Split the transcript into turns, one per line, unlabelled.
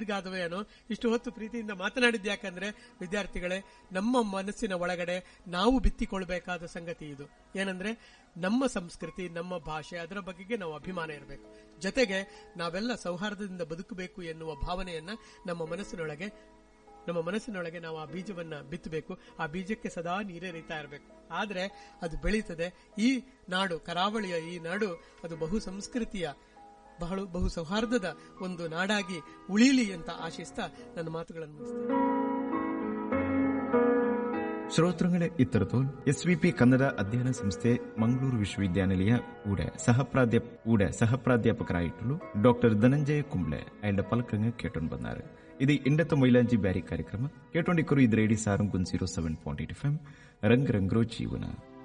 ದೀರ್ಘಾದವೇ ಅನ್ನೋ ಇಷ್ಟು ಹೊತ್ತು ಪ್ರೀತಿಯಿಂದ ಮಾತನಾಡಿದ್ದು ಯಾಕಂದ್ರೆ ವಿದ್ಯಾರ್ಥಿಗಳೇ ನಮ್ಮ ಮನಸ್ಸಿನ ಒಳಗಡೆ ನಾವು ಬಿತ್ತಿಕೊಳ್ಬೇಕಾದ ಸಂಗತಿ ಇದು ಏನಂದ್ರೆ ನಮ್ಮ ಸಂಸ್ಕೃತಿ ನಮ್ಮ ಭಾಷೆ ಅದರ ಬಗೆಗೆ ನಾವು ಅಭಿಮಾನ ಇರಬೇಕು ಜೊತೆಗೆ ನಾವೆಲ್ಲ ಸೌಹಾರ್ದದಿಂದ ಬದುಕಬೇಕು ಎನ್ನುವ ಭಾವನೆಯನ್ನ ನಮ್ಮ ಮನಸ್ಸಿನೊಳಗೆ ನಮ್ಮ ಮನಸ್ಸಿನೊಳಗೆ ನಾವು ಆ ಬೀಜವನ್ನ ಬಿತ್ತಬೇಕು ಆ ಬೀಜಕ್ಕೆ ಸದಾ ನೀರೇರಿತಾ ಇರಬೇಕು ಆದ್ರೆ ಅದು ಬೆಳೀತದೆ ಈ ನಾಡು ಕರಾವಳಿಯ ಈ ನಾಡು ಅದು ಬಹು ಸಂಸ್ಕೃತಿಯ ಬಹಳ ಬಹು ಸೌಹಾರ್ದದ ಒಂದು ನಾಡಾಗಿ ಉಳಿಲಿ ಅಂತ ಆಶಿಸ್ತಾ ನನ್ನ ಮಾತುಗಳನ್ನು ಮುಗಿಸ್ತೇನೆ
ശ്രോതൃങ്ങളെ ഇത്തരത്തോൽ എസ് വി പി കന്നഡ അധ്യയന ಸಂಸ್ಥೆ ಮಂಗಳೂರು ವಿಶ್ವವಿದ್ಯಾನಿಲಯ ഊടെ സഹപ്രാധ്യാപ ഊടെ സഹപ്രാധ്യാപകരായിട്ടുള്ള ഡോക്ടർ ധനഞ്ജയ കുംബ്ಳೆ അയാളുടെ പലക്കങ്ങ് കേട്ടോണ്ട് വന്നാറ് ഇത് ഇണ്ടത്തെ മൈലാഞ്ചി ಬ್ಯಾರಿ ಕಾರ್ಯಕ್ರಮ ಕೇಟೊಂಡಿಕ್ಕರು ಇದು radio Sarang zero seven point eight F M ರಂಗ್ ರಂಗ್ರೋ ಜೀವನ